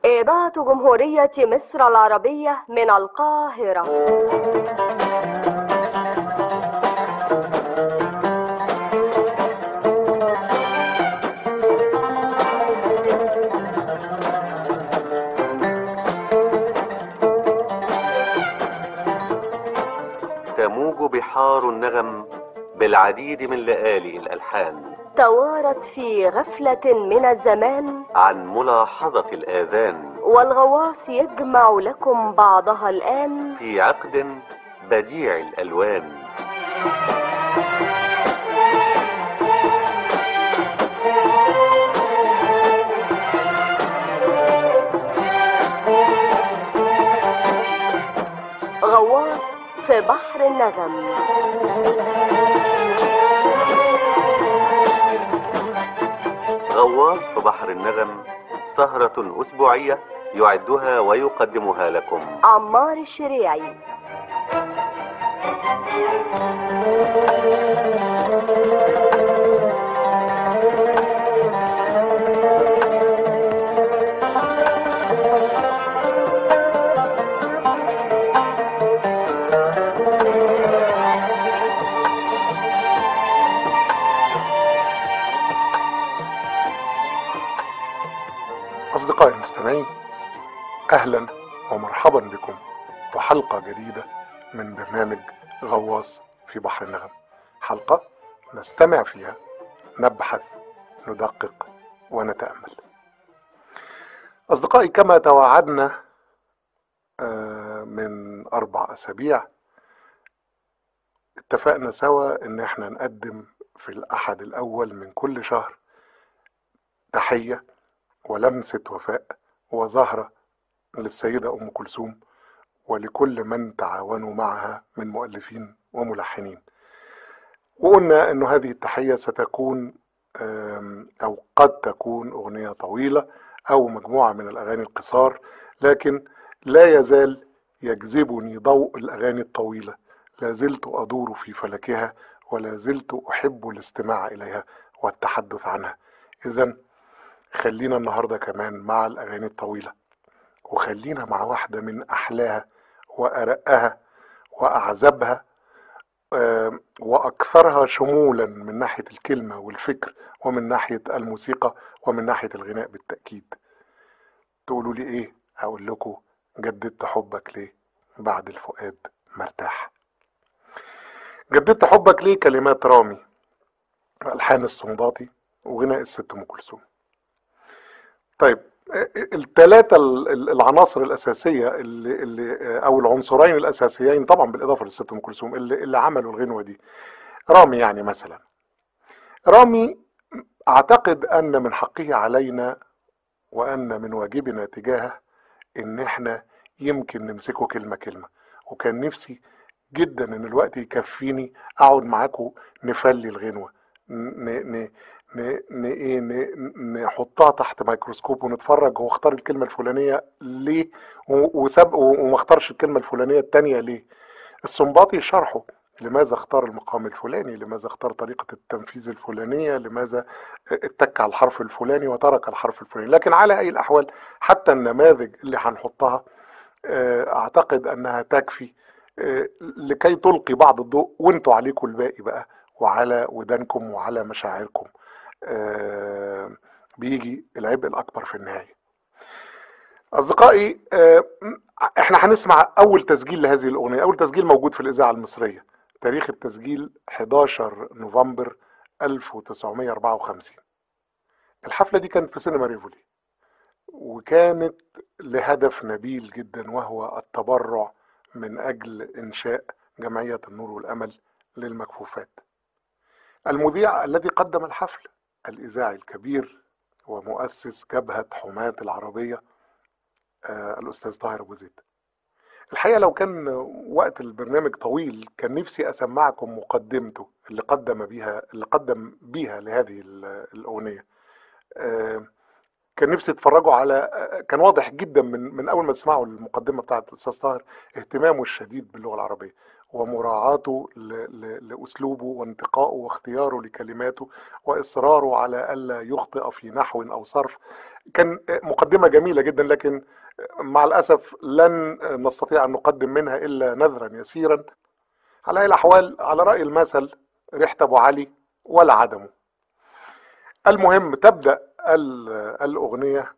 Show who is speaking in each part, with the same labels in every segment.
Speaker 1: إذاعة جمهورية مصر العربية من القاهرة
Speaker 2: تموج بحار النغم بالعديد من لآلئ الألحان
Speaker 1: توارت في غفلة من الزمان
Speaker 2: عن ملاحظة الآذان
Speaker 1: والغواص يجمع لكم بعضها الآن
Speaker 2: في عقد بديع الألوان
Speaker 1: غواص في بحر النغم
Speaker 2: غواص في بحر النغم سهرة أسبوعية يعدها ويقدمها لكم
Speaker 1: عمار الشريعي
Speaker 3: أصدقائي المستمعين أهلا ومرحبا بكم وحلقة جديدة من برنامج غواص في بحر النغم حلقة نستمع فيها نبحث ندقق ونتأمل أصدقائي كما توعدنا آه، من أربع أسابيع اتفقنا سوا إن احنا نقدم في الأحد الأول من كل شهر تحية ولمسة وفاء وزهرة للسيدة أم كلثوم ولكل من تعاونوا معها من مؤلفين وملحنين وقلنا أن هذه التحية ستكون آم، أو قد تكون أغنية طويلة أو مجموعة من الأغاني القصار لكن لا يزال يجذبني ضوء الأغاني الطويلة لا زلت أدور في فلكها ولا زلت أحب الاستماع إليها والتحدث عنها إذا خلينا النهارده كمان مع الاغاني الطويله وخلينا مع واحده من احلاها وارقها واعذبها آم، واكثرها شمولا من ناحيه الكلمه والفكر ومن ناحيه الموسيقى ومن ناحيه الغناء بالتاكيد تقولوا لي ايه اقول لكم جددت حبك ليه بعد الفؤاد مرتاح جددت حبك ليه كلمات رامي الحان الصنباطي وغناء الست ام كلثوم طيب الثلاثة العناصر الأساسية اللي, اللي أو العنصرين الأساسيين طبعا بالإضافة للست أم كلثوم اللي, اللي عملوا الغنوة دي رامي يعني مثلا رامي أعتقد أن من حقه علينا وأن من واجبنا تجاهه إن إحنا يمكن نمسكه كلمة كلمة وكان نفسي جدا إن الوقت يكفيني أقعد معاكم نفلي الغنوة ن ن ن ن ايه ن- نحطها تحت ميكروسكوب ونتفرج هو اختار الكلمه الفلانيه ليه و- وساب وما اختارش الكلمه الفلانيه التانية ليه السنباطي شرحه لماذا اختار المقام الفلاني لماذا اختار طريقة التنفيذ الفلانية لماذا اتك على الحرف الفلاني وترك الحرف الفلاني لكن على أي الأحوال حتى النماذج اللي هنحطها آه، أعتقد أنها تكفي آه، لكي تلقي بعض الضوء وانتوا عليكم الباقي بقى وعلى ودانكم وعلى مشاعركم آه، بيجي العبء الأكبر في النهاية أصدقائي آه، احنا هنسمع أول تسجيل لهذه الأغنية أول تسجيل موجود في الإذاعة المصرية تاريخ التسجيل 11 نوفمبر 1954 الحفلة دي كانت في سينما ريفولي وكانت لهدف نبيل جدا وهو التبرع من أجل إنشاء جمعية النور والأمل للمكفوفات المذيع الذي قدم الحفل الإذاعي الكبير ومؤسس جبهة حماة العربية آه، الأستاذ طاهر أبو زيد الحقيقة لو كان وقت البرنامج طويل كان نفسي أسمعكم مقدمته اللي قدم بيها اللي قدم بيها لهذه ال- الأغنية آه، كان نفسي تتفرجوا على آه، كان واضح جدا من من أول ما تسمعوا المقدمة بتاعت الأستاذ طاهر اهتمامه الشديد باللغة العربية ومراعاته ل- ل- لأسلوبه وانتقائه واختياره لكلماته وإصراره على ألا يخطئ في نحو أو صرف كان مقدمة جميلة جدا لكن مع الأسف لن نستطيع أن نقدم منها إلا نذرا يسيرا على أي الأحوال على رأي المثل ريحة أبو علي ولا عدمه المهم تبدأ ال- الأغنية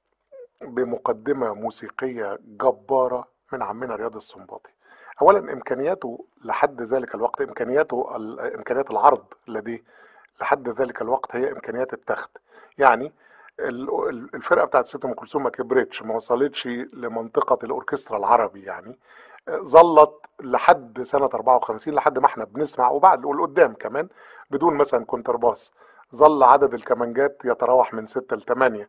Speaker 3: بمقدمة موسيقية جبارة من عمنا رياض السنباطي أولا إمكانياته لحد ذلك الوقت إمكانياته ال- إمكانيات العرض لديه لحد ذلك الوقت هي إمكانيات التخت يعني ال- ال- الفرقة بتاعت ست أم كلثوم ما كبرتش ما وصلتش لمنطقة الأوركسترا العربي يعني ظلت لحد سنة 54 لحد ما احنا بنسمع وبعد والقدام كمان بدون مثلا كونترباس ظل عدد الكمانجات يتراوح من 6 ل 8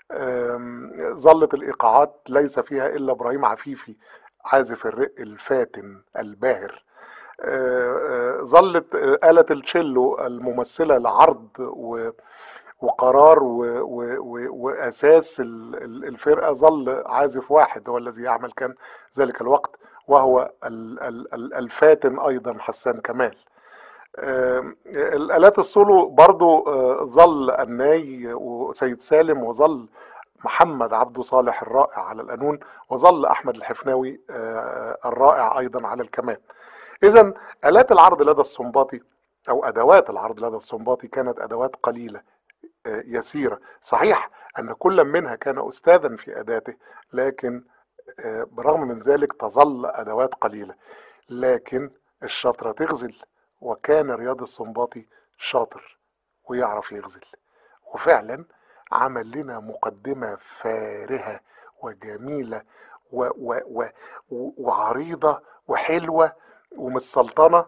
Speaker 3: ظلت الإيقاعات ليس فيها إلا إبراهيم عفيفي عازف الرق الفاتن الباهر آه، آه، ظلت آه، آلة التشيلو الممثلة لعرض و وقرار و... و... و... واساس ال- ال- الفرقه ظل عازف واحد هو الذي يعمل كان ذلك الوقت وهو ال... ال... ال- الفاتن ايضا حسان كمال آم، الالات السولو برضو آه، ظل الناي وسيد سالم وظل محمد عبده صالح الرائع على القانون وظل احمد الحفناوي آه، الرائع ايضا على الكمان اذا الات العرض لدى السنباطي او ادوات العرض لدى السنباطي كانت ادوات قليله آه، يسيرة صحيح أن كل منها كان أستاذا في أداته لكن آه، بالرغم من ذلك تظل أدوات قليلة لكن الشاطرة تغزل وكان رياض السنباطي شاطر ويعرف يغزل وفعلا عمل لنا مقدمة فارهة وجميلة و و و و- وعريضة وحلوة ومتسلطنة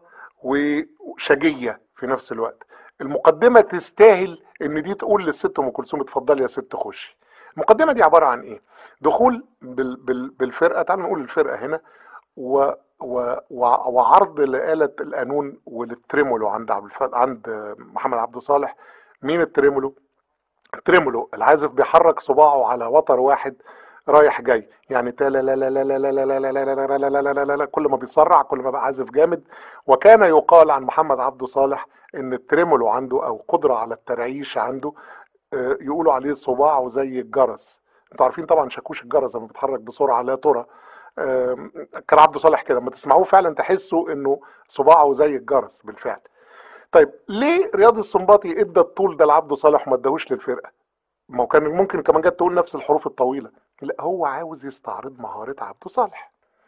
Speaker 3: وشجية في نفس الوقت المقدمة تستاهل ان دي تقول للست ام كلثوم اتفضلي يا ست خشي المقدمة دي عبارة عن ايه دخول بال بال بالفرقة تعالوا نقول الفرقة هنا و و وع- وعرض لآلة القانون والتريمولو عند عبد الف... عند محمد عبد صالح مين التريمولو التريمولو العازف بيحرك صباعه على وتر واحد رايح جاي يعني تا لا لا لا لا لا لا لا لا لا لا لا لا لا لا لا لا لا كل ما بيسرع كل ما بقى عازف جامد وكان يقال عن محمد عبد صالح ان التريمولو عنده او قدرة على الترعيش عنده آه، يقولوا عليه صباعه زي الجرس انتوا عارفين طبعا شاكوش الجرس لما بيتحرك بسرعة لا ترى آم، كان عبد صالح كده لما تسمعوه فعلا تحسوا انه صباعه زي الجرس بالفعل طيب ليه رياض السنباطي ادى الطول ده لعبد صالح وما اداهوش للفرقه ما هو كان ممكن كمان جت تقول نفس الحروف الطويله لا هو عاوز يستعرض مهاره عبد صالح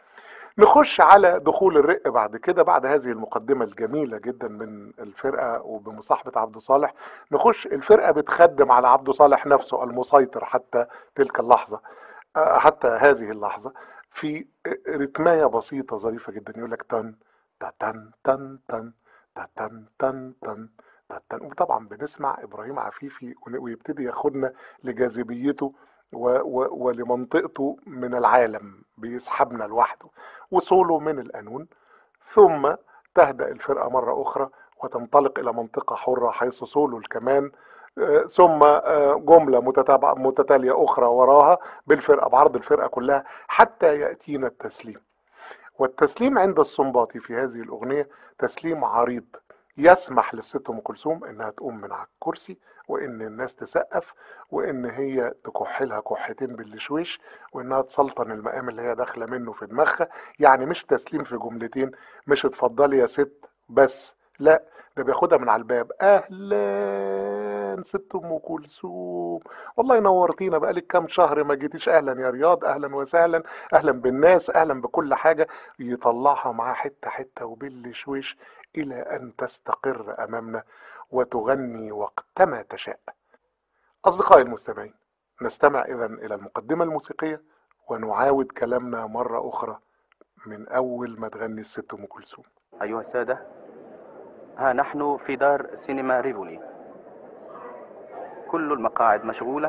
Speaker 3: نخش على دخول الرق بعد كده بعد هذه المقدمة الجميلة جدا من الفرقة وبمصاحبة عبد صالح نخش الفرقة بتخدم على عبد صالح نفسه المسيطر حتى تلك اللحظة آه، حتى هذه اللحظة في رتماية بسيطة ظريفة جدا يقول لك تن تا تن تن تن تا تن تن تن تا تن وطبعا بنسمع ابراهيم عفيفي ون- ويبتدي ياخدنا لجاذبيته و و ولمنطقته من العالم بيسحبنا لوحده وصوله من القانون ثم تهدأ الفرقة مرة أخرى وتنطلق إلى منطقة حرة حيث صوله الكمان آه، ثم آه، جملة متتابعة متتالية أخرى وراها بالفرقة بعرض الفرقة كلها حتى يأتينا التسليم والتسليم عند السنباطي في هذه الأغنية تسليم عريض يسمح للست أم كلثوم إنها تقوم من على الكرسي وإن الناس تسقف وإن هي تكح لها كحتين بالشويش وإنها تسلطن المقام اللي هي داخلة منه في دماغها يعني مش تسليم في جملتين مش اتفضلي يا ست بس لا ده بياخدها من على الباب اهلا ست ام كلثوم والله نورتينا بقالك كام شهر ما جيتيش اهلا يا رياض اهلا وسهلا اهلا بالناس اهلا بكل حاجه يطلعها معاه حته حته وبالشويش الى ان تستقر امامنا وتغني وقتما تشاء اصدقائي المستمعين نستمع اذا الى المقدمه الموسيقيه ونعاود كلامنا مره اخرى من اول ما تغني الست ام كلثوم
Speaker 4: أيها السادة ها نحن في دار سينما ريفولي كل المقاعد مشغولة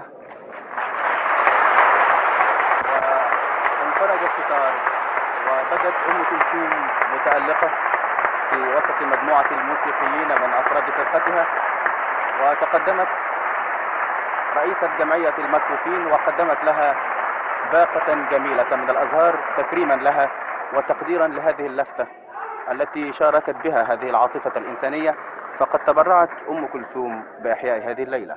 Speaker 4: وانفرج الستار وبدت أم كلثوم متألقة في وسط مجموعة الموسيقيين من أفراد فرقتها وتقدمت رئيسة جمعية المكفوفين وقدمت لها باقة جميلة من الأزهار تكريما لها وتقديرا لهذه اللفتة التي شاركت بها هذه العاطفة الإنسانية فقد تبرعت أم كلثوم بإحياء هذه الليلة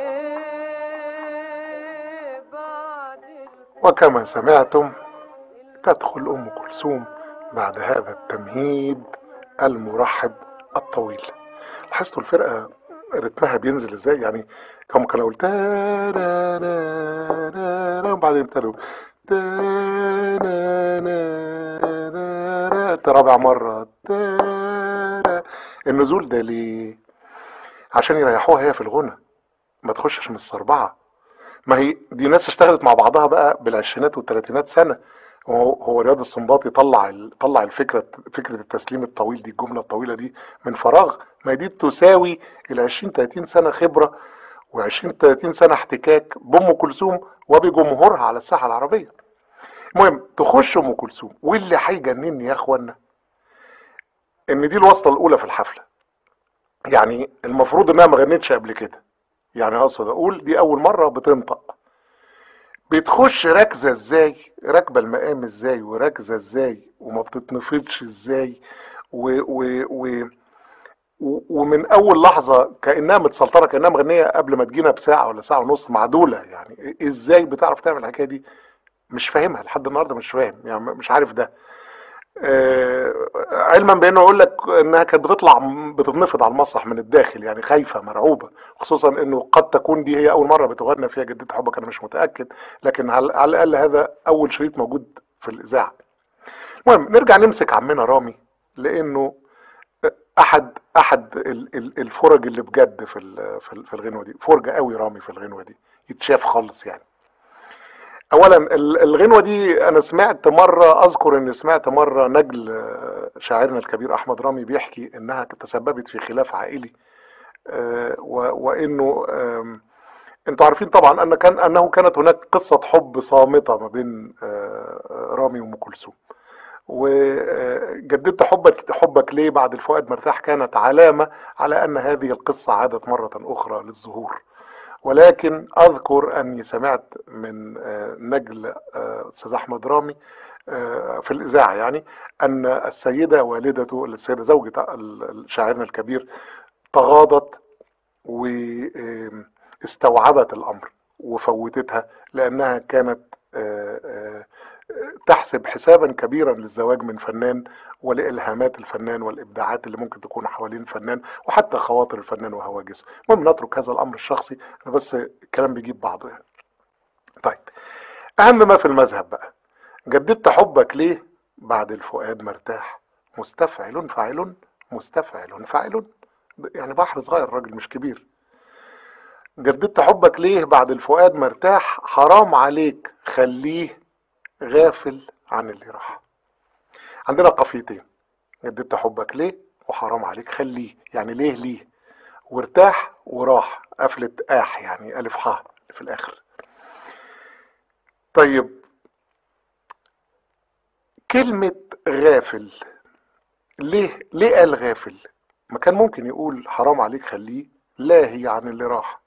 Speaker 3: وكما سمعتم تدخل أم كلثوم بعد هذا التمهيد المرحب الطويل لاحظتوا الفرقة رتمها بينزل ازاي يعني هم كانوا يقول تارارارارا، وبعدين ابتدوا تارارارارا، رابع مرة تارا. النزول ده ليه؟ عشان يريحوها هي في الغنى ما تخشش من الصربعة ما هي دي ناس اشتغلت مع بعضها بقى بالعشرينات والثلاثينات سنة هو هو رياض السنباطي طلع ال- طلع الفكرة فكرة التسليم الطويل دي الجملة الطويلة دي من فراغ ما هي دي تساوي ال 20 30 سنة خبرة و20 30 سنة احتكاك بأم كلثوم وبجمهورها على الساحة العربية المهم تخش أم كلثوم واللي هيجنني يا اخوانا ان دي الوصلة الأولى في الحفلة يعني المفروض انها ما غنتش قبل كده يعني اقصد اقول دي اول مرة بتنطق بتخش راكزة ازاي راكبة المقام ازاي وراكزة ازاي وما بتتنفضش ازاي و و و و- ومن اول لحظة كأنها متسلطنة كأنها مغنية قبل ما تجينا بساعة ولا ساعة ونص معدولة يعني ازاي بتعرف تعمل الحكاية دي مش فاهمها لحد النهاردة مش فاهم يعني مش عارف ده آه، علما بانه يقول لك انها كانت بتطلع بتتنفض على المسرح من الداخل يعني خايفه مرعوبه خصوصا انه قد تكون دي هي اول مره بتغنى فيها جدة حبك انا مش متاكد لكن على على الاقل هذا اول شريط موجود في الاذاعه المهم نرجع نمسك عمنا رامي لانه احد احد ال- ال- الفرج اللي بجد في ال- في ال- في الغنوه دي فرجه قوي رامي في الغنوه دي يتشاف خالص يعني اولا ال- الغنوه دي انا سمعت مره اذكر اني سمعت مره نجل آه، شاعرنا الكبير احمد رامي بيحكي انها تسببت في خلاف عائلي آه، و- وانه آم، انتوا عارفين طبعا ان كان انه كانت هناك قصه حب صامته ما بين آه، آه، رامي وام كلثوم وجددت حبك حبك ليه بعد الفؤاد مرتاح كانت علامه على ان هذه القصه عادت مره اخرى للظهور ولكن اذكر اني سمعت من آه، نجل آه، استاذ احمد رامي آه، في الاذاعه يعني ان السيده والدته السيده زوجة ال- شاعرنا الكبير تغاضت واستوعبت الامر وفوتتها لانها كانت آه، آه، تحسب حسابا كبيرا للزواج من فنان ولالهامات الفنان والابداعات اللي ممكن تكون حوالين الفنان وحتى خواطر الفنان وهواجسه المهم نترك هذا الامر الشخصي أنا بس الكلام بيجيب بعضه يعني طيب اهم ما في المذهب بقى جددت حبك ليه بعد الفؤاد مرتاح مستفعل فاعل مستفعل فاعل يعني بحر صغير الراجل مش كبير جددت حبك ليه بعد الفؤاد مرتاح حرام عليك خليه غافل عن اللي راح عندنا قافيتين جددت حبك ليه وحرام عليك خليه يعني ليه ليه وارتاح وراح قفلة آح يعني ألف حاء في الآخر طيب كلمة غافل ليه ليه قال غافل ما كان ممكن يقول حرام عليك خليه لاهي عن اللي راح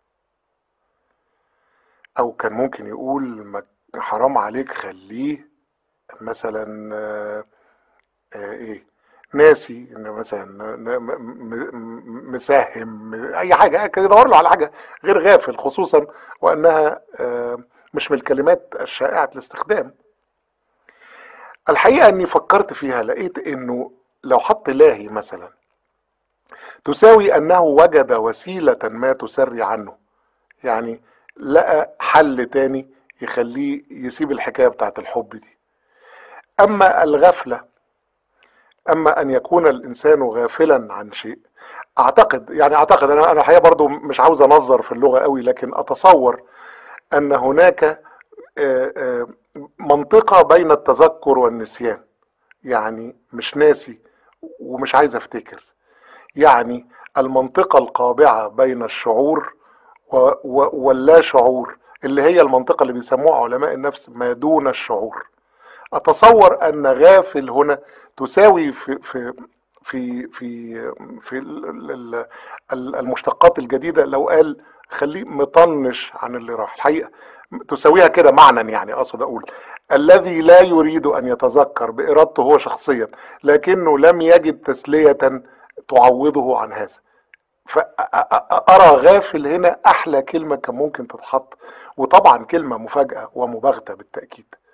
Speaker 3: او كان ممكن يقول ما- حرام عليك خليه مثلا آه، آه، ايه ناسي ان مثلا ن- م- م- م- مساهم م- اي حاجه كان يدور له على حاجه غير غافل خصوصا وانها آه، مش من الكلمات الشائعه الاستخدام الحقيقه اني فكرت فيها لقيت انه لو حط لاهي مثلا تساوي انه وجد وسيله ما تسري عنه يعني لقى حل تاني يخليه يسيب الحكايه بتاعت الحب دي اما الغفله اما ان يكون الانسان غافلا عن شيء اعتقد يعني اعتقد انا انا الحقيقه برضو مش عاوز انظر في اللغه قوي لكن اتصور ان هناك آه، آه، منطقه بين التذكر والنسيان يعني مش ناسي ومش عايز افتكر يعني المنطقه القابعه بين الشعور و- و- واللا شعور اللي هي المنطقه اللي بيسموها علماء النفس ما دون الشعور اتصور ان غافل هنا تساوي في في في في في ال- ال- ال- ال- المشتقات الجديده لو قال خليه مطنش عن اللي راح الحقيقه تساويها كده معنى يعني اقصد اقول الذي لا يريد ان يتذكر بارادته هو شخصيا لكنه لم يجد تسليه تعوضه عن هذا فأرى غافل هنا أحلى كلمة كان ممكن تتحط وطبعا كلمة مفاجأة ومباغتة بالتأكيد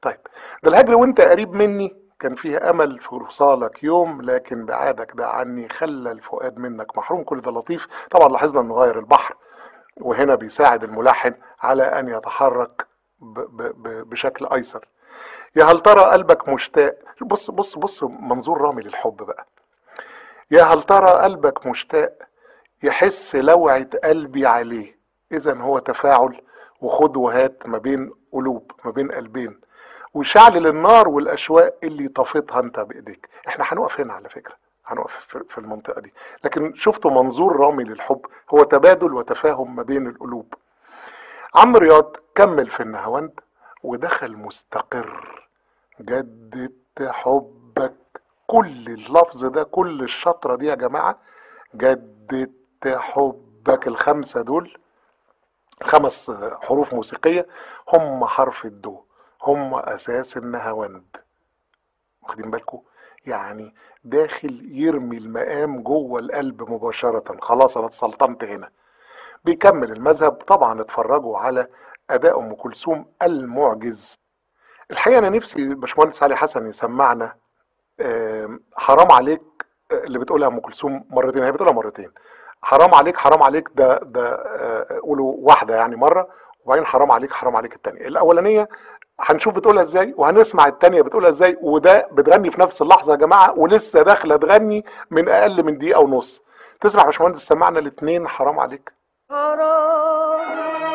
Speaker 3: طيب ده الهجر وانت قريب مني كان فيه امل في وصالك يوم لكن بعادك ده عني خلى الفؤاد منك محروم كل ده لطيف طبعا لاحظنا انه غير البحر وهنا بيساعد الملحن على ان يتحرك ب ب ب بشكل ايسر يا هل ترى قلبك مشتاق بص بص بص منظور رامي للحب بقى يا هل ترى قلبك مشتاق يحس لوعة قلبي عليه اذا هو تفاعل وخد وهات ما بين قلوب ما بين قلبين وشعل النار والاشواق اللي طفتها انت بايديك احنا هنقف هنا على فكره هنقف في- في المنطقه دي لكن شفتوا منظور رامي للحب هو تبادل وتفاهم ما بين القلوب عم رياض كمل في النهاوند ودخل مستقر جددت حبك كل اللفظ ده كل الشطرة دي يا جماعة جددت حبك الخمسة دول خمس حروف موسيقية هم حرف الدو هم أساس النهاوند واخدين بالكم يعني داخل يرمي المقام جوه القلب مباشرة خلاص أنا اتسلطنت هنا بيكمل المذهب طبعا اتفرجوا على أداء أم كلثوم المعجز الحقيقة أنا نفسي باشمهندس علي حسن يسمعنا آم، حرام عليك آه، اللي بتقولها أم كلثوم مرتين هي بتقولها مرتين حرام عليك حرام عليك ده ده آه، قولوا واحدة يعني مرة وبعدين حرام عليك حرام عليك التانية الأولانية هنشوف بتقولها ازاي وهنسمع التانية بتقولها ازاي وده بتغني في نفس اللحظة يا جماعة ولسه داخلة تغني من أقل من دقيقة ونص تسمع يا باشمهندس سمعنا الاتنين حرام عليك
Speaker 5: حرام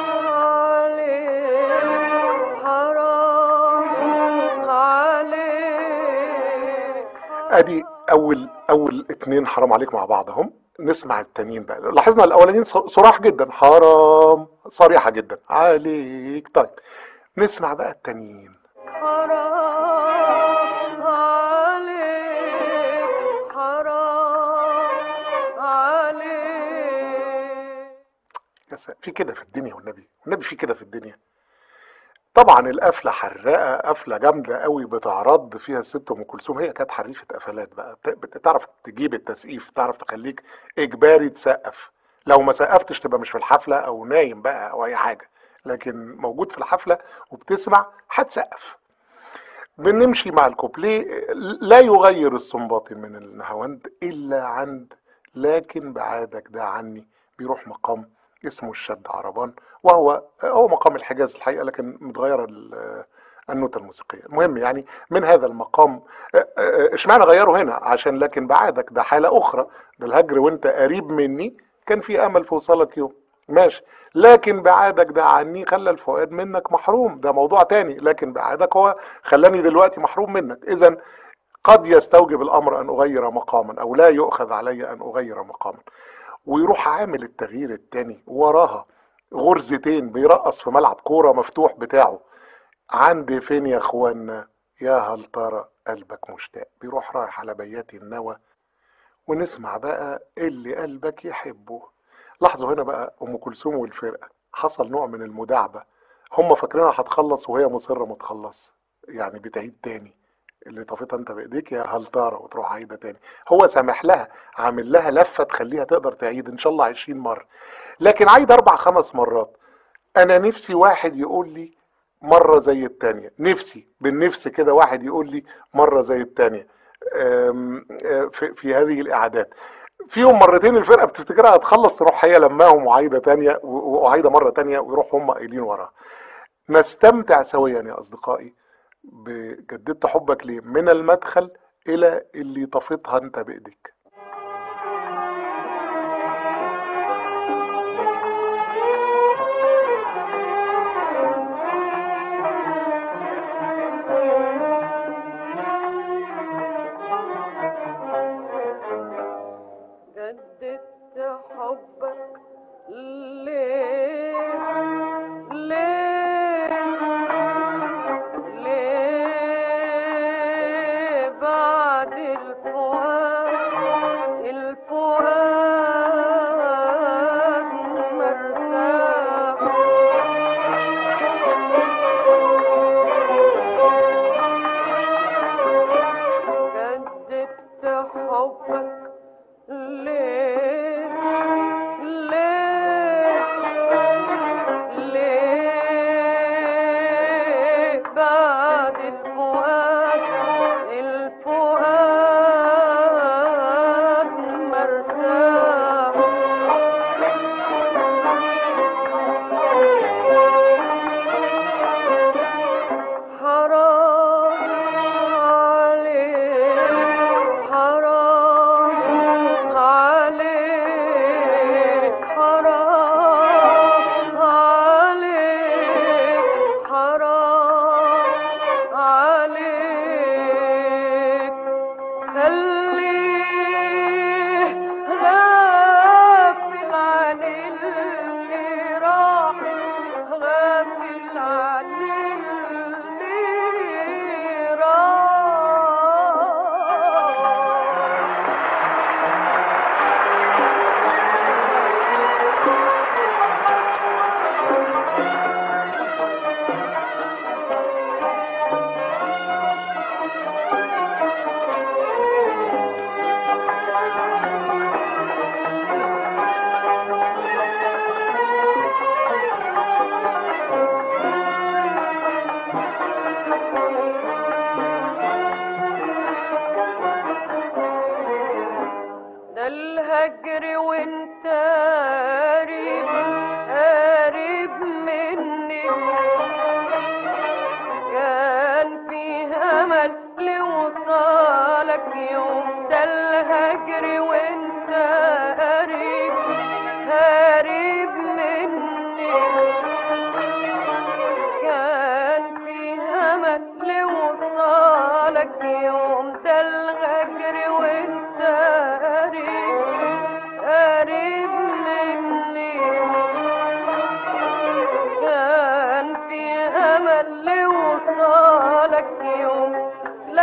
Speaker 5: عليك حرام عليك
Speaker 3: ادي اول اول اتنين حرام عليك مع بعضهم نسمع التانيين بقى لاحظنا الاولانيين ص- صراح جدا حرام صريحة جدا عليك طيب نسمع بقى التانيين
Speaker 5: حرام عليك حرام عليك
Speaker 3: يا سلام، في كده في الدنيا والنبي والنبي في كده في الدنيا طبعا القفله حراقه قفله جامده قوي بتعرض فيها الست ام كلثوم هي كانت حريفه قفلات بقى بت- بتعرف تجيب التسقيف تعرف تخليك اجباري تسقف لو ما سقفتش تبقى مش في الحفله او نايم بقى او اي حاجه لكن موجود في الحفله وبتسمع هتسقف بنمشي مع الكوبليه لا يغير السنباطي من النهاوند الا عند لكن بعادك ده عني بيروح مقام اسمه الشد عربان وهو هو مقام الحجاز الحقيقه لكن متغيره ال- النوتة الموسيقية المهم يعني من هذا المقام اه، اه، اشمعنى غيره هنا عشان لكن بعادك ده حالة أخرى ده الهجر وانت قريب مني كان في أمل في وصلك يوم ماشي لكن بعادك ده عني خلى الفؤاد منك محروم ده موضوع تاني لكن بعادك هو خلاني دلوقتي محروم منك إذا قد يستوجب الأمر أن أغير مقاما أو لا يؤخذ علي أن أغير مقاما ويروح عامل التغيير التاني وراها غرزتين بيرقص في ملعب كورة مفتوح بتاعه عندي فين يا اخوانا يا هل ترى قلبك مشتاق بيروح رايح على بيات النوى ونسمع بقى اللي قلبك يحبه لاحظوا هنا بقى ام كلثوم والفرقه حصل نوع من المداعبه هم فاكرينها هتخلص وهي مصره ما تخلص يعني بتعيد تاني اللي طفتها انت بايديك يا هل ترى وتروح عايده تاني هو سامح لها عامل لها لفه تخليها تقدر تعيد ان شاء الله 20 مره لكن عايد اربع خمس مرات انا نفسي واحد يقول لي مرة زي التانية نفسي بالنفس كده واحد يقول لي مرة زي التانية أم، أه، في, في هذه الإعادات فيهم مرتين الفرقة بتفتكرها هتخلص تروح هي لماهم وعايدة تانية و- وعايدة مرة تانية ويروحوا هم قايلين وراها نستمتع سويا يا أصدقائي بجددت حبك ليه من المدخل إلى اللي طفتها أنت بإيديك
Speaker 5: جددت حبك ليه ليه ليه بعد الفؤاد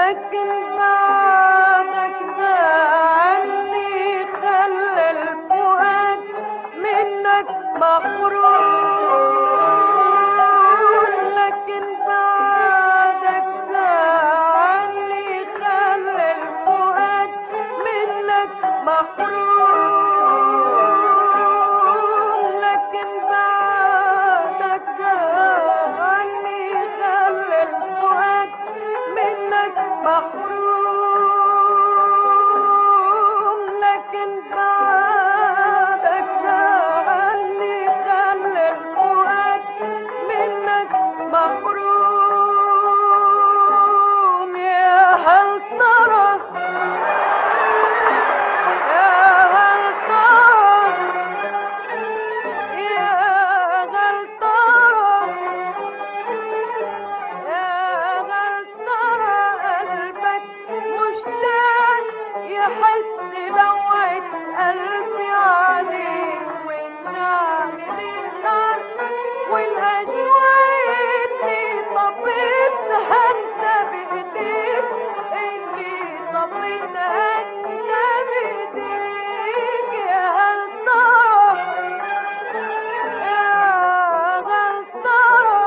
Speaker 5: لكن بعدك ده عني خلى الفؤاد منك محروم لكن بعدك ده عني خلى الفؤاد منك محروم لكن بعدك ده عني خلى الفؤاد منك محروم لكن بعدك ده عني خلى الفؤاد منك محروم يا هل ترى يا هل ترى يا هل ترى يا هل ترى قلبك مشتاق يحس لوعة قلبي عليك وانشعل النار والأشواق اللي طفيتها انت بإيديك اللي طفيتها انت بإيديك يا هل ترى يا هل ترى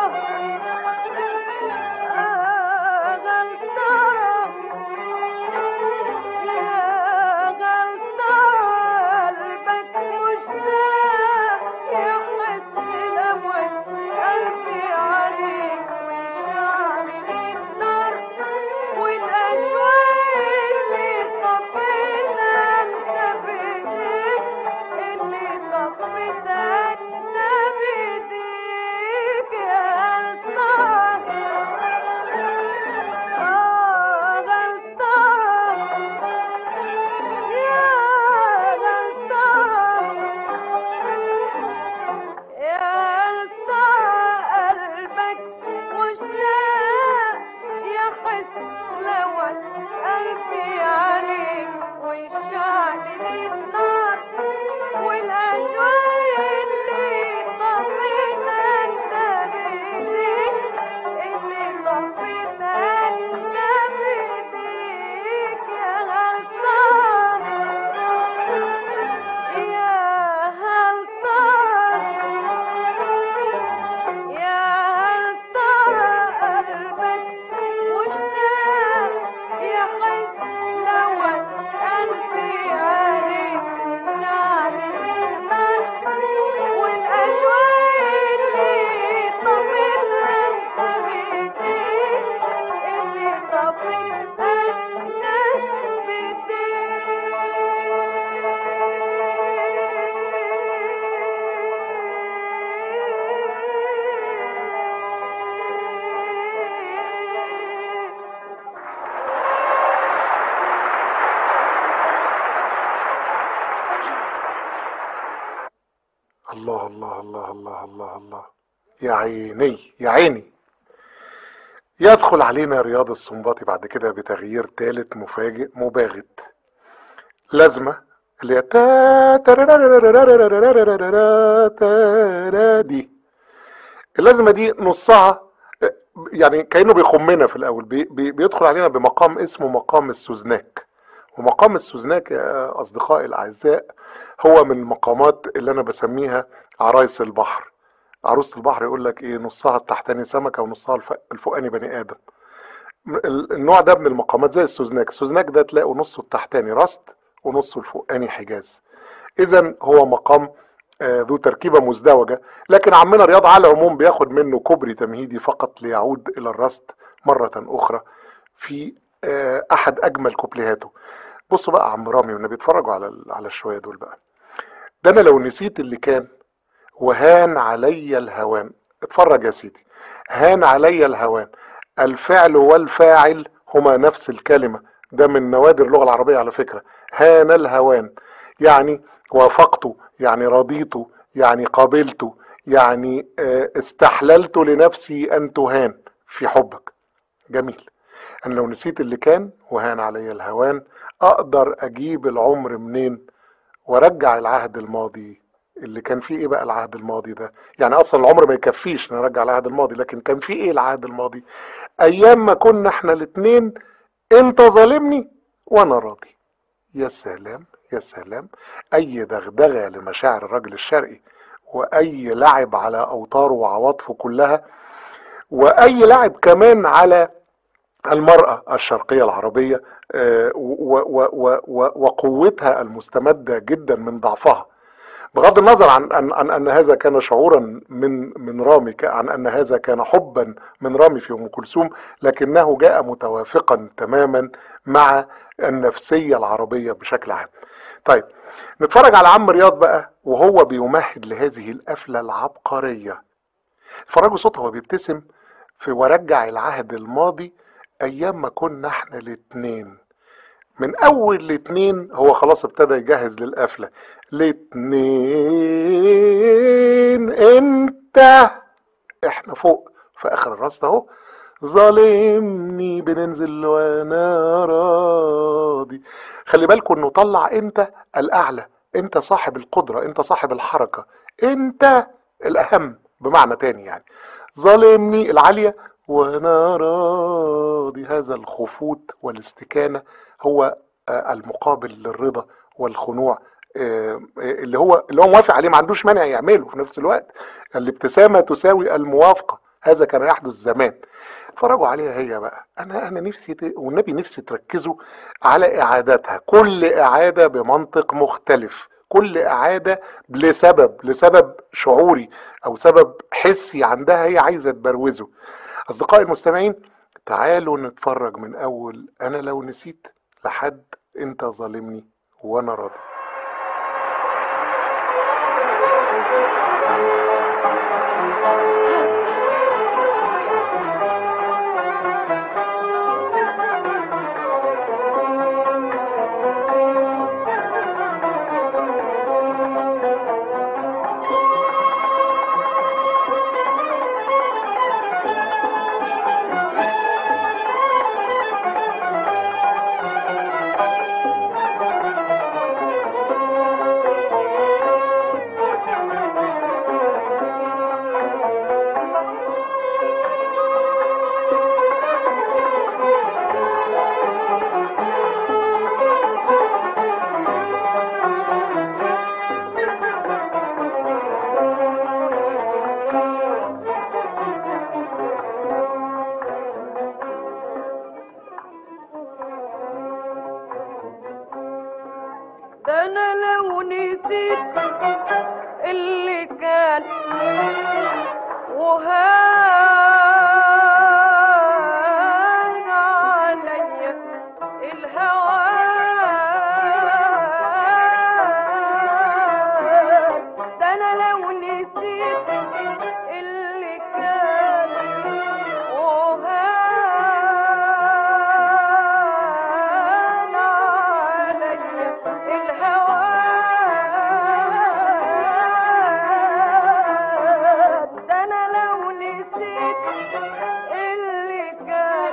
Speaker 5: قلبي عليك ويشعل النار والأشواق اللي طفيتها انت بإيديك اللي طفيتها انت بإيديك يا غلطان يا هل ترى يا هل ترى قلبك مشتاق يحس لو قلبي عليك شعر الناس والأشواق اللي طفيتها انت بإيديك اللي طفيتها انت بإيديك
Speaker 3: الله الله الله الله الله الله يا عيني يا عيني يدخل علينا رياض السنباطي بعد كده بتغيير ثالث مفاجئ مباغت لازمة اللي هي تا تارارارارارارارارارارارا تارا دي اللازمة دي نصها يعني كأنه بيخمنا في الأول بي بي بيدخل علينا بمقام اسمه مقام السوزناك ومقام السوزناك يا أصدقائي الأعزاء هو من المقامات اللي أنا بسميها عرايس البحر عروسة البحر يقول لك إيه نصها التحتاني سمكة ونصها الف- الفوقاني بني آدم ال- النوع ده من المقامات زي السوزناك السوزناك ده تلاقوا نصه التحتاني رست ونصه الفوقاني حجاز إذا هو مقام آه، ذو تركيبة مزدوجة لكن عمنا رياض على العموم بياخد منه كوبري تمهيدي فقط ليعود إلى الرست مرة أخرى في آه، أحد أجمل كوبليهاته بصوا بقى يا عم رامي والنبي اتفرجوا على ال- على الشوية دول بقى ده أنا لو نسيت اللي كان وهان علي الهوان اتفرج يا سيدي هان علي الهوان الفعل والفاعل هما نفس الكلمة ده من نوادر اللغة العربية على فكرة هان الهوان يعني وافقته يعني رضيته يعني قبلته يعني آه، استحللت لنفسي أن تهان في حبك جميل أنا لو نسيت اللي كان وهان علي الهوان أقدر أجيب العمر منين وارجع العهد الماضي اللي كان فيه ايه بقى العهد الماضي ده يعني اصلا العمر ما يكفيش نرجع العهد الماضي لكن كان فيه ايه العهد الماضي ايام ما كنا احنا الاتنين انت ظالمني وانا راضي يا سلام يا سلام اي دغدغه لمشاعر الرجل الشرقي واي لعب على اوتاره وعواطفه كلها واي لعب كمان على المرأة الشرقية العربية آه، و- و- و- و- وقوتها المستمدة جدا من ضعفها بغض النظر عن أن, عن أن هذا كان شعورا من من رامي ك- عن أن هذا كان حبا من رامي في أم كلثوم لكنه جاء متوافقا تماما مع النفسية العربية بشكل عام طيب نتفرج على عم رياض بقى وهو بيمهد لهذه القفلة العبقرية اتفرجوا صوته وهو بيبتسم في ورجع العهد الماضي ايام ما كنا احنا الاتنين من اول الاتنين هو خلاص ابتدى يجهز للقفله الاتنين انت احنا فوق في اخر الراس ده اهو ظالمني بننزل وانا راضي خلي بالكم انه طلع انت الاعلى انت صاحب القدره انت صاحب الحركه انت الاهم بمعنى تاني يعني ظالمني العاليه وانا راضي هذا الخفوت والاستكانه هو آه، المقابل للرضا والخنوع آه، آه، اللي هو اللي هو موافق عليه ما عندوش مانع يعمله في نفس الوقت الابتسامه تساوي الموافقه هذا كان يحدث زمان اتفرجوا عليها هي بقى انا انا نفسي ت... والنبي نفسي تركزوا على اعاداتها كل اعاده بمنطق مختلف كل اعاده لسبب لسبب شعوري او سبب حسي عندها هي عايزه تبروزه اصدقائي المستمعين تعالوا نتفرج من اول انا لو نسيت لحد انت ظالمني وانا راضي
Speaker 5: ده انا لو نسيت اللي كان وهان عليا الهوى ده انا لو نسيت اللي كان وهان عليا الهوى ده انا لو نسيت اللي كان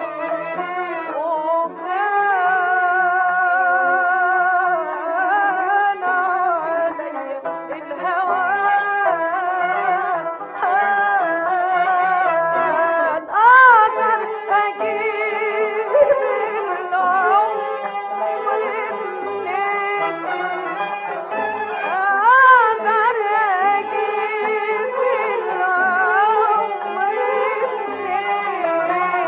Speaker 5: وهان عليا الهوى اقدر اجيب العمر منين اقدر اجيب العمر منين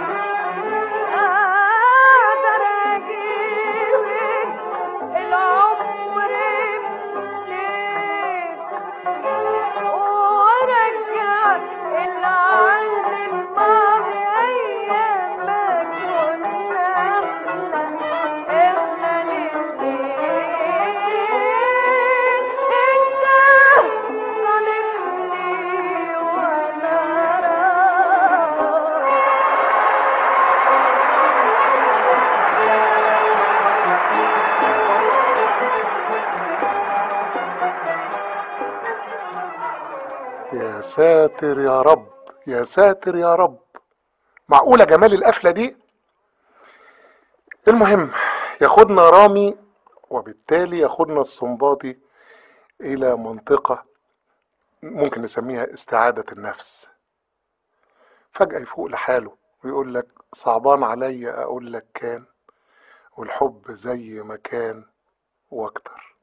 Speaker 5: اقدر اجيب العمر منين ورجع العهد الماضي ايام ما كنا احنا احنا الاتنين انت ظالمني وانا راضي
Speaker 3: يا ساتر يا رب يا ساتر يا رب معقولة جمال القفلة دي المهم ياخدنا رامي وبالتالي ياخدنا السنباطي إلى منطقة ممكن نسميها استعادة النفس فجأة يفوق لحاله ويقول لك صعبان عليا أقول لك كان والحب زي ما كان واكتر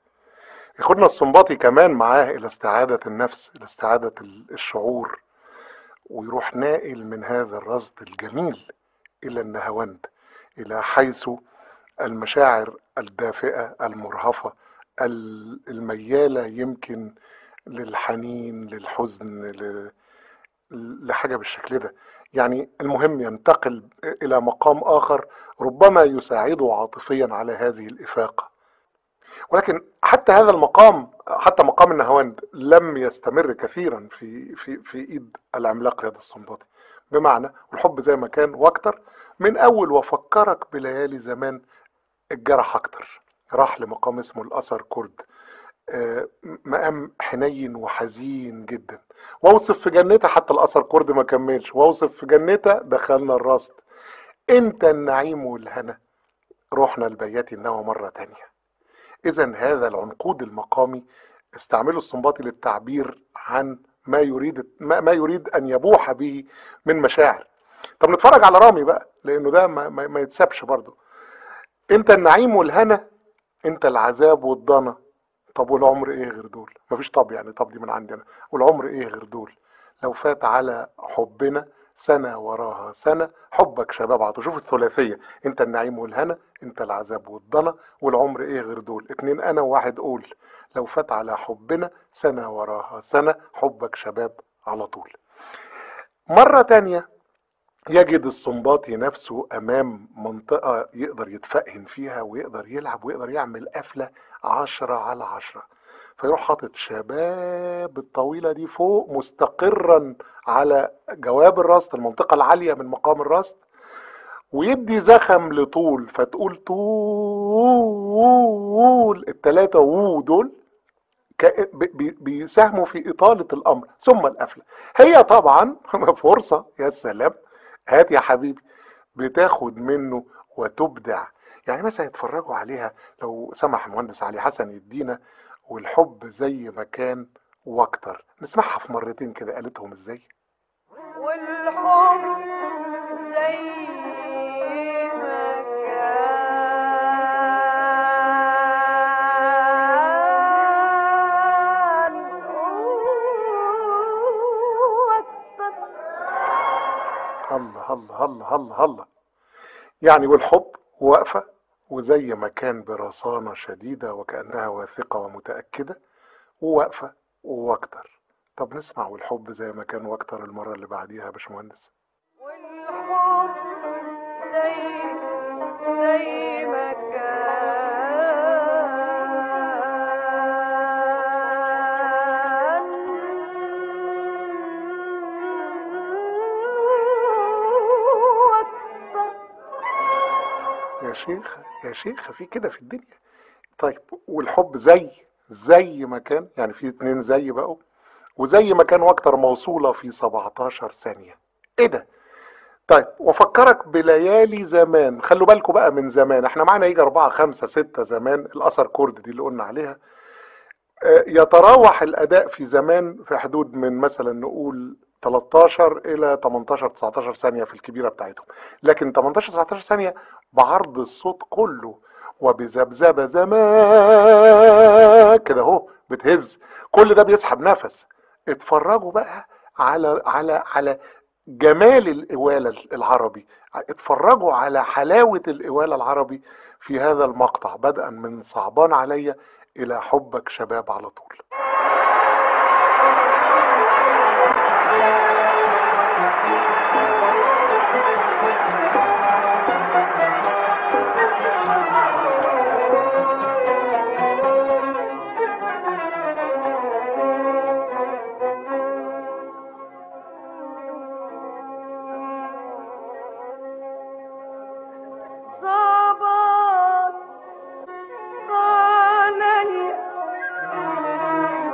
Speaker 3: ياخدنا السنباطي كمان معاه الى استعادة النفس الى استعادة ال- الشعور ويروح ناقل من هذا الرصد الجميل الى النهاوند الى حيث المشاعر الدافئة المرهفة ال- الميالة يمكن للحنين للحزن ل- لحاجة بالشكل ده يعني المهم ينتقل إلى مقام آخر ربما يساعده عاطفيا على هذه الإفاقة ولكن حتى هذا المقام حتى مقام النهاوند لم يستمر كثيرا في في في ايد العملاق رياض السنباطي بمعنى الحب زي ما كان واكتر من اول وفكرك بليالي زمان الجرح اكتر راح لمقام اسمه الاثر كرد آه، مقام حنين وحزين جدا واوصف في جنتها حتى الاثر كرد ما كملش واوصف في جنتها دخلنا الرصد انت النعيم والهنا رحنا لبيات النوى مرة تانية اذا هذا العنقود المقامي استعمله السنباطي للتعبير عن ما يريد ما, ما يريد ان يبوح به من مشاعر طب نتفرج على رامي بقى لانه ده ما, ما, ما يتسابش برضه انت النعيم والهنا انت العذاب والضنا طب والعمر ايه غير دول مفيش طب يعني طب دي من عندنا والعمر ايه غير دول لو فات على حبنا سنة وراها سنة حبك شباب عطوا شوف الثلاثية انت النعيم والهنا انت العذاب والضنا والعمر ايه غير دول اتنين انا وواحد قول لو فات على حبنا سنة وراها سنة حبك شباب على طول مرة تانية يجد السنباطي نفسه امام منطقة يقدر يتفقهن فيها ويقدر يلعب ويقدر يعمل قفلة عشرة على عشرة فيروح حاطط شباب الطويلة دي فوق مستقرا على جواب الرصد المنطقة العالية من مقام الرصد ويدي زخم لطول فتقول طول التلاتة وو دول كا- بي- بي- بيساهموا في إطالة الأمر ثم القفلة هي طبعا فرصة يا سلام هات يا حبيبي بتاخد منه وتبدع يعني مثلا يتفرجوا عليها لو سمح المهندس علي حسن يدينا والحب زي ما كان واكتر نسمعها في مرتين كده قالتهم ازاي
Speaker 5: والحب زي ما كان واكتر
Speaker 3: الله الله الله الله الله يعني والحب واقفة وزي ما كان برصانة شديدة وكأنها واثقة ومتأكدة وواقفة واكتر طب نسمع والحب زي ما كان واكتر المرة اللي بعديها يا باشمهندس
Speaker 5: والحب زي زي ما كان واكتر
Speaker 3: يا شيخ يا شيخ في كده في الدنيا طيب والحب زي زي ما كان يعني في اتنين زي بقوا وزي ما كان واكتر موصولة في 17 ثانية ايه ده طيب وافكرك بليالي زمان خلوا بالكم بقى من زمان احنا معانا يجي اربعة خمسة ستة زمان الاثر كورد دي اللي قلنا عليها آه، يتراوح الاداء في زمان في حدود من مثلا نقول 13 الى 18 19 ثانية في الكبيرة بتاعتهم لكن 18 19 ثانية بعرض الصوت كله وبذبذبة زمان كده اهو بتهز كل ده بيسحب نفس اتفرجوا بقى على على على جمال الإوالة العربي اتفرجوا على حلاوة الإوالة العربي في هذا المقطع بدءا من صعبان عليا إلى حبك شباب على طول
Speaker 5: صبر علي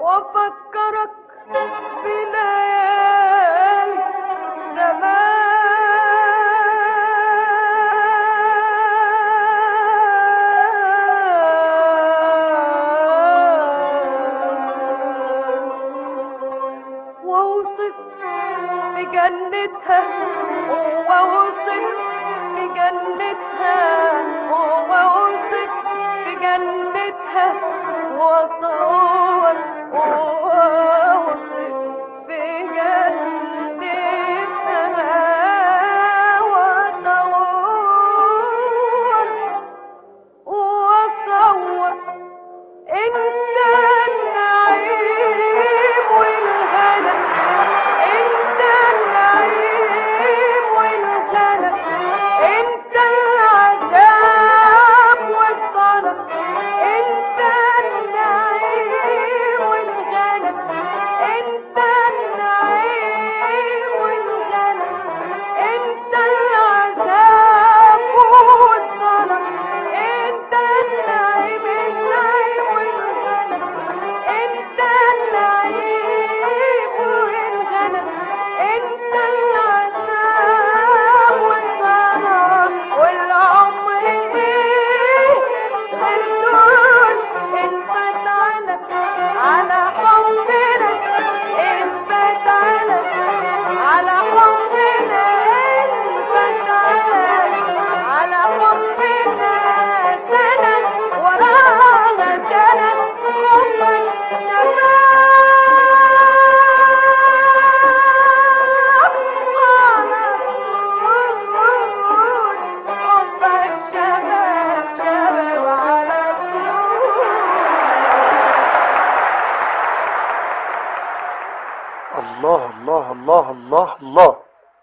Speaker 5: وافكرك بليالي زمان واوصف بجنتها واوصف بجنتها واوصف بجنتها واصور واوصف بجنتها واصور واصور انت النعيم والهنا انت النعيم والهنا انت العذاب والطرب انت النعيم والغنى انت النعيم والغنى انت العذاب والطرب انت النعيم النعيم والغنى انت النعيم والغنى انت العذاب والطرب والعمر ايه غير دول انفت على على حبنا انفت على على حبنا انفت على على حبنا سنة وراها سنة حبك شباب على طول حبك شباب شباب على طول
Speaker 3: الله الله الله الله الله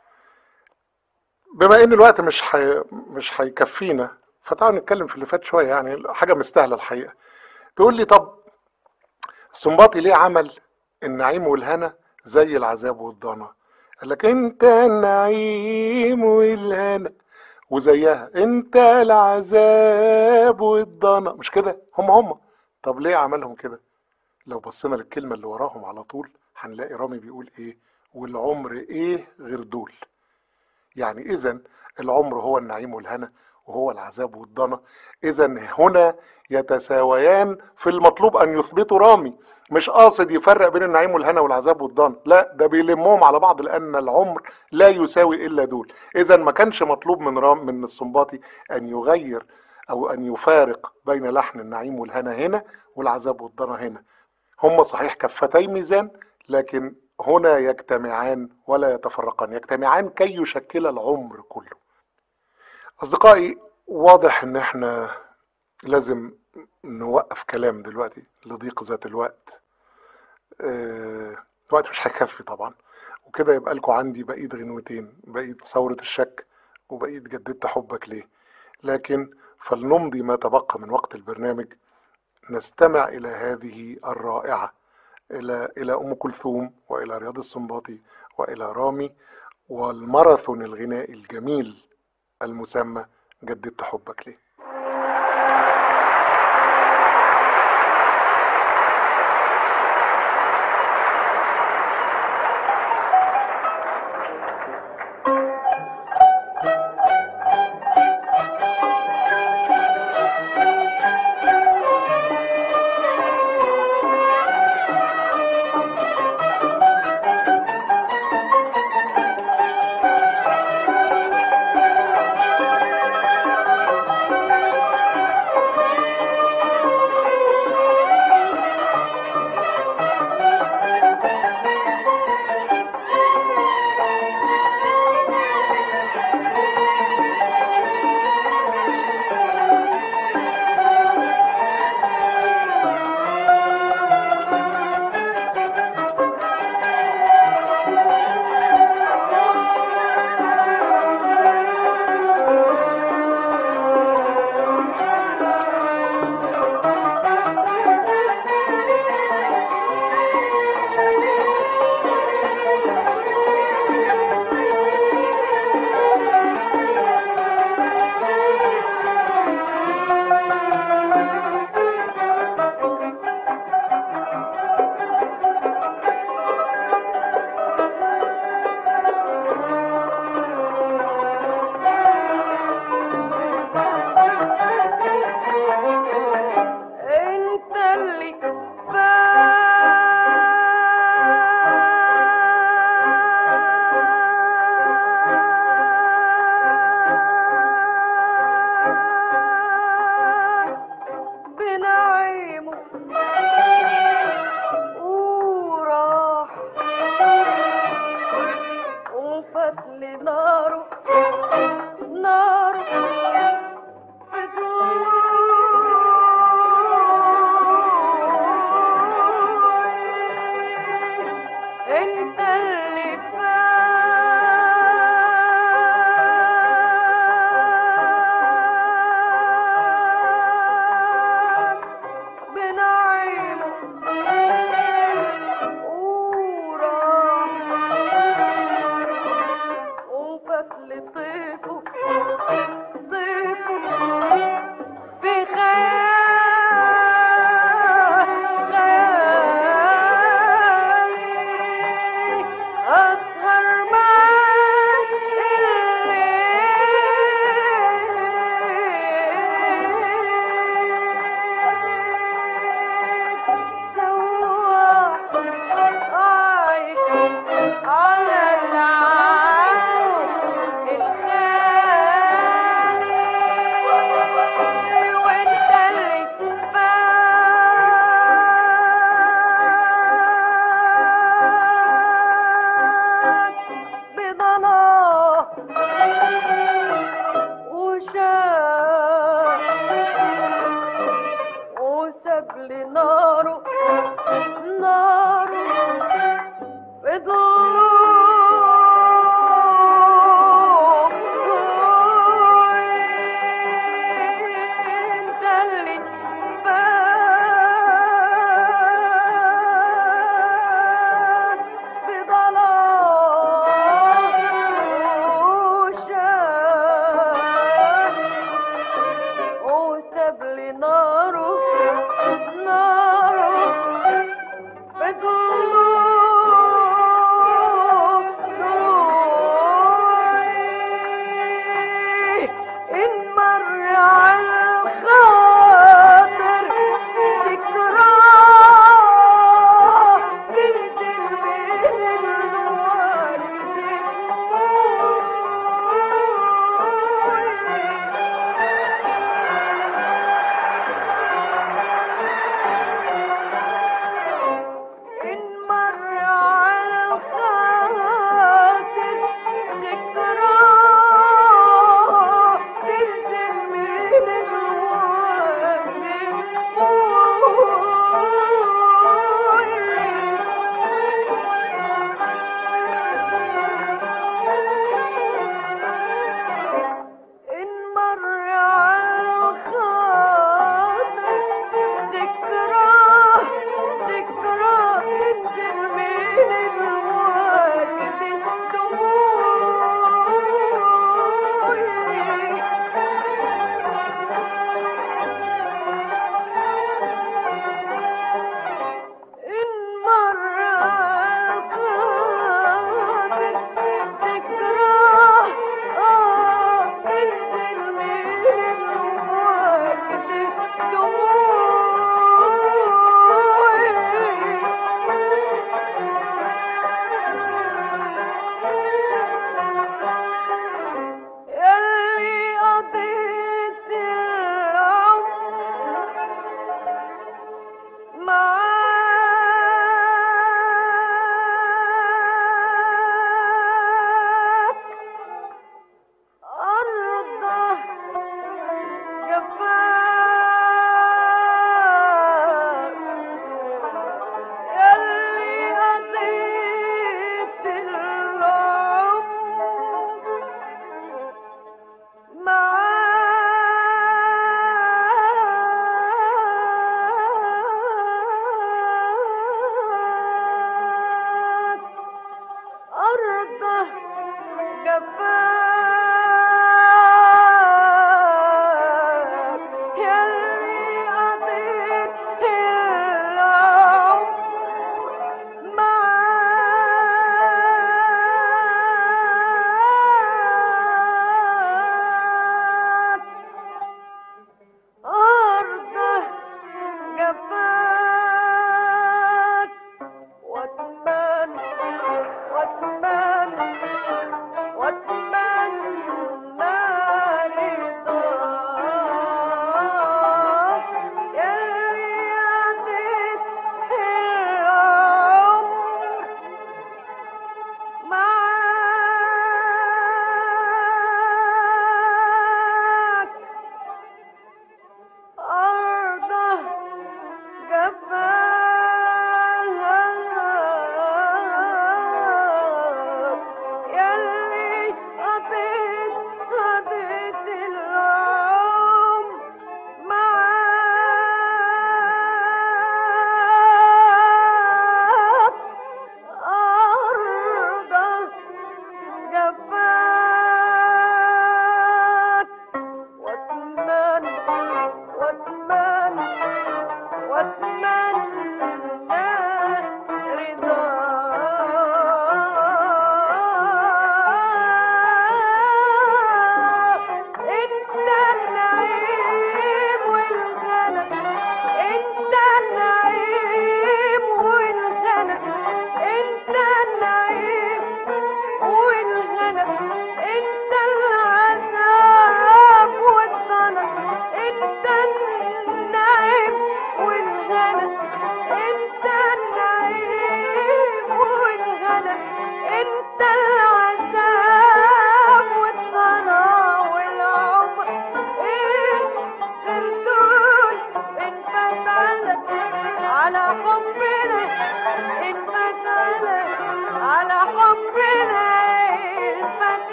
Speaker 3: بما ان الوقت مش حي... مش هيكفينا فتعالوا نتكلم في اللي فات شويه يعني حاجه مستاهله الحقيقه تقول لي طب السنباطي ليه عمل النعيم والهنا زي العذاب والضنا قال لك انت النعيم والهنا وزيها انت العذاب والضنا مش كده هم هم طب ليه عملهم كده لو بصينا للكلمه اللي وراهم على طول هنلاقي رامي بيقول ايه والعمر ايه غير دول يعني اذا العمر هو النعيم والهنا وهو العذاب والضنا اذا هنا يتساويان في المطلوب ان يثبتوا رامي مش قاصد يفرق بين النعيم والهنا والعذاب والضنا لا ده بيلمهم على بعض لان العمر لا يساوي الا دول اذا ما كانش مطلوب من رام من السنباطي ان يغير او ان يفارق بين لحن النعيم والهنا هنا والعذاب والضنا هنا هم صحيح كفتي ميزان لكن هنا يجتمعان ولا يتفرقان يجتمعان كي يشكل العمر كله أصدقائي واضح إن إحنا لازم نوقف كلام دلوقتي لضيق ذات الوقت آه، الوقت مش هيكفي طبعا وكده يبقى لكم عندي بقية غنوتين بقية ثورة الشك وبقية جددت حبك ليه لكن فلنمضي ما تبقى من وقت البرنامج نستمع إلى هذه الرائعة إلى إلى أم كلثوم وإلى رياض السنباطي وإلى رامي والماراثون الغنائي الجميل المسمى جددت حبك ليه
Speaker 5: Thank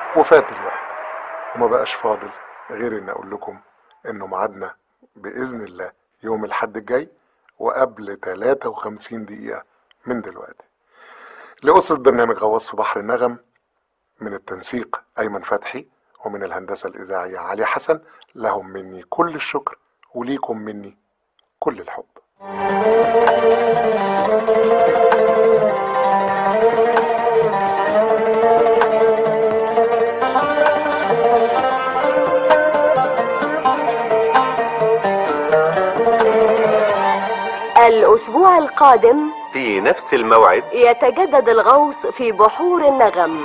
Speaker 3: وفات الوقت وما بقاش فاضل غير ان اقول لكم انه ميعادنا باذن الله يوم الحد الجاي وقبل 53 دقيقة من دلوقتي لأسرة برنامج غواص في بحر النغم من التنسيق أيمن فتحي ومن الهندسة الإذاعية علي حسن لهم مني كل الشكر وليكم مني كل الحب
Speaker 1: الأسبوع القادم
Speaker 2: في نفس الموعد
Speaker 1: يتجدد الغوص في بحور النغم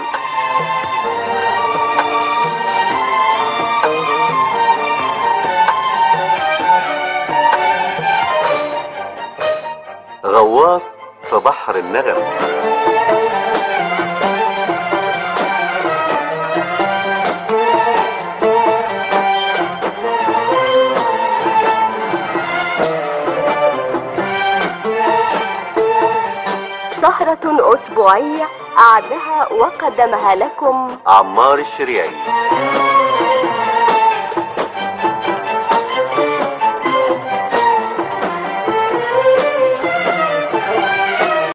Speaker 2: غواص في بحر النغم
Speaker 1: سهرة أسبوعية أعدها وقدمها لكم
Speaker 2: عمار الشريعي